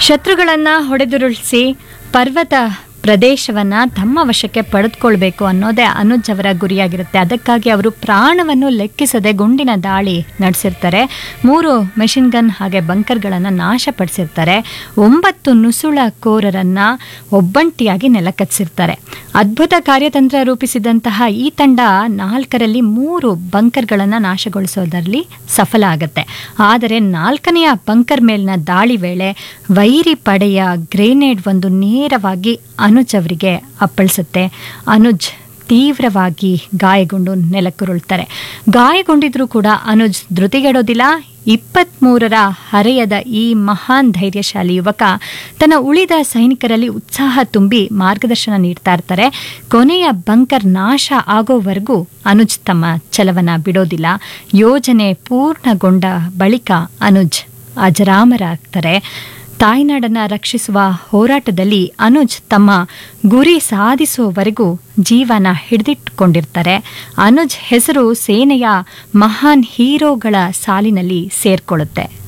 ಶತ್ರುಗಳನ್ನ ಹೊಡೆದುರುಳಿಸಿ ಪರ್ವತ ಪ್ರದೇಶವನ್ನ ತಮ್ಮ ವಶಕ್ಕೆ ಪಡೆದುಕೊಳ್ಬೇಕು ಅನ್ನೋದೇ ಅನುಜ್ ಅವರ ಗುರಿಯಾಗಿರುತ್ತೆ ಅದಕ್ಕಾಗಿ ಅವರು ಪ್ರಾಣವನ್ನು ಲೆಕ್ಕಿಸದೆ ಗುಂಡಿನ ದಾಳಿ ನಡೆಸಿರ್ತಾರೆ ಮೂರು ಮೆಷಿನ್ ಗನ್ ಹಾಗೆ ಬಂಕರ್ಗಳನ್ನು ನಾಶಪಡಿಸಿರ್ತಾರೆ ಒಂಬತ್ತು ನುಸುಳ ಕೋರರನ್ನ ಒಬ್ಬಂಟಿಯಾಗಿ ನೆಲಕಚ್ಚಿರ್ತಾರೆ ಅದ್ಭುತ ಕಾರ್ಯತಂತ್ರ ರೂಪಿಸಿದಂತಹ ಈ ತಂಡ ನಾಲ್ಕರಲ್ಲಿ ಮೂರು ಬಂಕರ್ಗಳನ್ನು ನಾಶಗೊಳಿಸೋದರಲ್ಲಿ ಸಫಲ ಆಗುತ್ತೆ ಆದರೆ ನಾಲ್ಕನೆಯ ಬಂಕರ್ ಮೇಲಿನ ದಾಳಿ ವೇಳೆ ವೈರಿ ಪಡೆಯ ಗ್ರೇನೇಡ್ ಒಂದು ನೇರವಾಗಿ ಅನುಜ್ ಅವರಿಗೆ ಅಪ್ಪಳಿಸುತ್ತೆ ಅನುಜ್ ತೀವ್ರವಾಗಿ ಗಾಯಗೊಂಡು ನೆಲಕ್ಕುರುಳ್ತಾರೆ ಗಾಯಗೊಂಡಿದ್ರೂ ಕೂಡ ಅನುಜ್ ಧೃತಿಗೆಡೋದಿಲ್ಲ ಇಪ್ಪತ್ತ್ಮೂರರ ಹರೆಯದ ಈ ಮಹಾನ್ ಧೈರ್ಯಶಾಲಿ ಯುವಕ ತನ್ನ ಉಳಿದ ಸೈನಿಕರಲ್ಲಿ ಉತ್ಸಾಹ ತುಂಬಿ ಮಾರ್ಗದರ್ಶನ ನೀಡ್ತಾ ಇರ್ತಾರೆ ಕೊನೆಯ ಬಂಕರ್ ನಾಶ ಆಗೋವರೆಗೂ ಅನುಜ್ ತಮ್ಮ ಛಲವನ್ನ ಬಿಡೋದಿಲ್ಲ ಯೋಜನೆ ಪೂರ್ಣಗೊಂಡ ಬಳಿಕ ಅನುಜ್ ಅಜರಾಮರಾಗ್ತಾರೆ ತಾಯ್ನಾಡನ್ನ ರಕ್ಷಿಸುವ ಹೋರಾಟದಲ್ಲಿ ಅನುಜ್ ತಮ್ಮ ಗುರಿ ಸಾಧಿಸುವವರೆಗೂ ಜೀವನ ಹಿಡಿದಿಟ್ಟುಕೊಂಡಿರ್ತಾರೆ ಅನುಜ್ ಹೆಸರು ಸೇನೆಯ ಮಹಾನ್ ಹೀರೋಗಳ ಸಾಲಿನಲ್ಲಿ ಸೇರ್ಕೊಳ್ಳುತ್ತೆ